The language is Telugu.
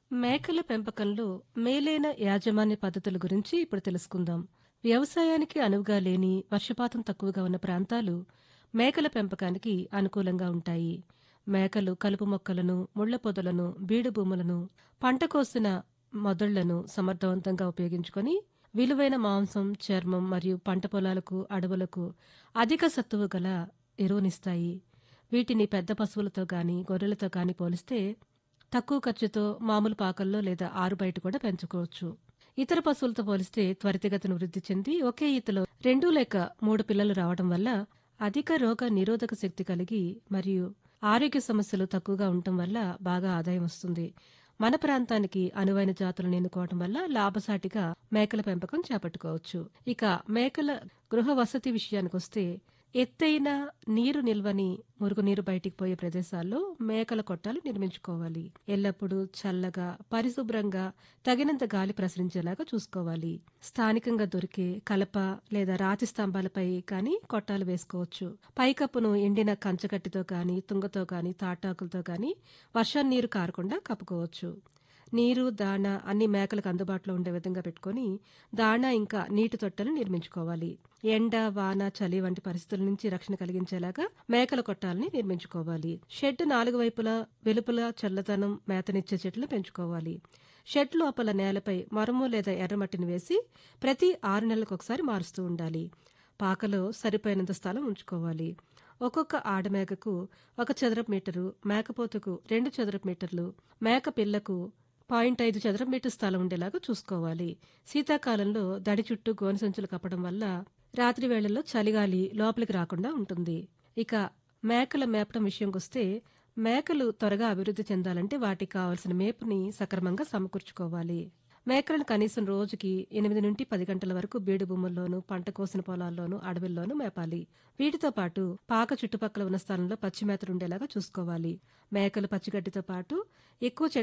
మేకల పెంపకంలో మేలైన యాజమాన్య పద్ధతుల గురించి ఇప్పుడు తెలుసుకుందాం వ్యవసాయానికి అనువుగా లేని వర్షపాతం తక్కువగా ఉన్న ప్రాంతాలు మేకల పెంపకానికి అనుకూలంగా ఉంటాయి మేకలు కలుపు మొక్కలను ముళ్ల పొదలను బీడు భూములను పంట కోసిన మొదళ్లను సమర్థవంతంగా ఉపయోగించుకొని విలువైన మాంసం చర్మం మరియు పంట పొలాలకు అడవులకు అధిక సత్తువు గల ఎరువునిస్తాయి వీటిని పెద్ద పశువులతో గాని గొర్రెలతో గాని పోలిస్తే తక్కువ ఖర్చుతో మామూలు పాకల్లో లేదా ఆరు బయట కూడా పెంచుకోవచ్చు ఇతర పశువులతో పోలిస్తే త్వరితగతిన వృద్ధి చెంది ఒకే ఈతలో రెండు లేక మూడు పిల్లలు రావడం వల్ల అధిక రోగ నిరోధక శక్తి కలిగి మరియు ఆరోగ్య సమస్యలు తక్కువగా ఉండటం వల్ల బాగా ఆదాయం వస్తుంది మన ప్రాంతానికి అనువైన జాతులను ఎన్నుకోవడం వల్ల లాభసాటిగా మేకల పెంపకం చేపట్టుకోవచ్చు ఇక మేకల గృహ వసతి విషయానికొస్తే ఎత్తైన నీరు నిల్వని మురుగునీరు బయటికి పోయే ప్రదేశాల్లో మేకల కొట్టాలు నిర్మించుకోవాలి ఎల్లప్పుడూ చల్లగా పరిశుభ్రంగా తగినంత గాలి ప్రసరించేలాగా చూసుకోవాలి స్థానికంగా దొరికే కలప లేదా రాతి స్తంభాలపై కానీ కొట్టాలు వేసుకోవచ్చు పైకప్పును ఎండిన కంచగట్టితో కానీ తుంగతో కానీ తాటాకులతో కానీ వర్షం నీరు కారకుండా కప్పుకోవచ్చు నీరు దాణా అన్ని మేకలకు అందుబాటులో ఉండే విధంగా పెట్టుకొని దాణా ఇంకా నీటి తొట్టెలు నిర్మించుకోవాలి ఎండ వాన చలి వంటి పరిస్థితుల నుంచి రక్షణ కలిగించేలాగా మేకల కొట్టాలని నిర్మించుకోవాలి షెడ్ నాలుగు వైపులా వెలుపల చల్లదనం మేతనిచ్చే చెట్లు పెంచుకోవాలి షెడ్ లోపల నేలపై మరము లేదా ఎర్రమట్టిని వేసి ప్రతి ఆరు నెలలకు ఒకసారి మారుస్తూ ఉండాలి పాకలో సరిపోయినంత స్థలం ఉంచుకోవాలి ఒక్కొక్క ఆడమేకకు ఒక చదరపు మీటరు మేకపోతుకు రెండు చదరపు మీటర్లు మేక పిల్లకు పాయింట్ ఐదు చదరపు మీటర్ స్థలం ఉండేలాగా చూసుకోవాలి శీతాకాలంలో దడి చుట్టూ గోనె సంచులు కప్పడం వల్ల రాత్రి వేళల్లో చలిగాలి లోపలికి రాకుండా ఉంటుంది ఇక మేకల మేపడం విషయంకొస్తే మేకలు త్వరగా అభివృద్ధి చెందాలంటే వాటికి కావలసిన మేపుని సక్రమంగా సమకూర్చుకోవాలి మేకలను కనీసం రోజుకి ఎనిమిది నుండి పది గంటల వరకు బీడు భూముల్లోనూ పంట కోసిన పొలాల్లోనూ అడవుల్లోనూ మేపాలి వీటితో పాటు పాక చుట్టుపక్కల ఉన్న స్థలంలో పచ్చి మేతలు ఉండేలాగా చూసుకోవాలి మేకలు పచ్చిగడ్డితో పాటు ఎక్కువ